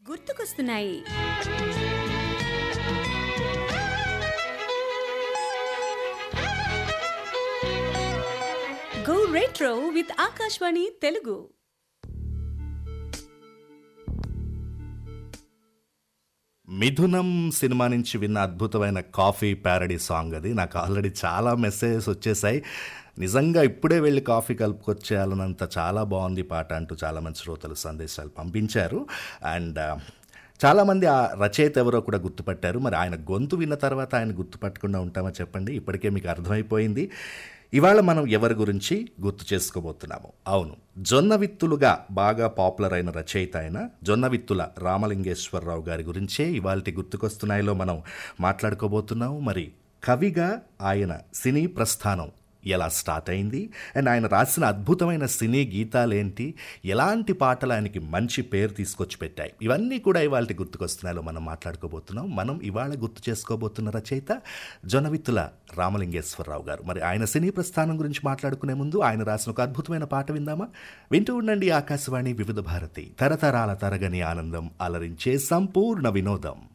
గుర్తుకొస్తున్నాయి go retro with Akashvani Telugu Mithunam cinema నుంచి విన్న అద్భుతమైన కాఫీ ప్యారడీ సాంగ్ అది నాకు ఆల్రెడీ చాలా మెసేజెస్ వచ్చేసాయి నిజంగా ఇప్పుడే వెళ్ళి కాఫీ కలుపుకొచ్చేయాలన్నంత చాలా బాగుంది పాట అంటూ చాలా మంది శ్రోతలు సందేశాలు పంపించారు అండ్ చాలామంది ఆ రచయిత ఎవరో కూడా గుర్తుపట్టారు మరి ఆయన గొంతు విన్న తర్వాత ఆయన గుర్తుపట్టకుండా ఉంటామా చెప్పండి ఇప్పటికే మీకు అర్థమైపోయింది ఇవాళ మనం ఎవరి గురించి గుర్తు చేసుకోబోతున్నాము అవును జొన్న విత్తులుగా బాగా పాపులర్ అయిన రచయిత అయిన జొన్న విత్తుల రామలింగేశ్వరరావు గారి గురించే ఇవాళ గుర్తుకొస్తున్నాయిలో మనం మాట్లాడుకోబోతున్నాము మరి కవిగా ఆయన సినీ ప్రస్థానం ఎలా స్టార్ట్ అయింది అండ్ ఆయన రాసిన అద్భుతమైన సినీ గీతాలేంటి ఎలాంటి పాటలు ఆయనకి మంచి పేరు తీసుకొచ్చి పెట్టాయి ఇవన్నీ కూడా ఇవాళ గుర్తుకొస్తున్నాయో మనం మాట్లాడుకోబోతున్నాం మనం ఇవాళ గుర్తు చేసుకోబోతున్న రచయిత జొనవిత్తుల రామలింగేశ్వరరావు గారు మరి ఆయన సినీ ప్రస్థానం గురించి మాట్లాడుకునే ముందు ఆయన రాసిన ఒక అద్భుతమైన పాట విందామా వింటూ ఉండండి ఆకాశవాణి వివిధ భారతి తరతరాల తరగని ఆనందం అలరించే సంపూర్ణ వినోదం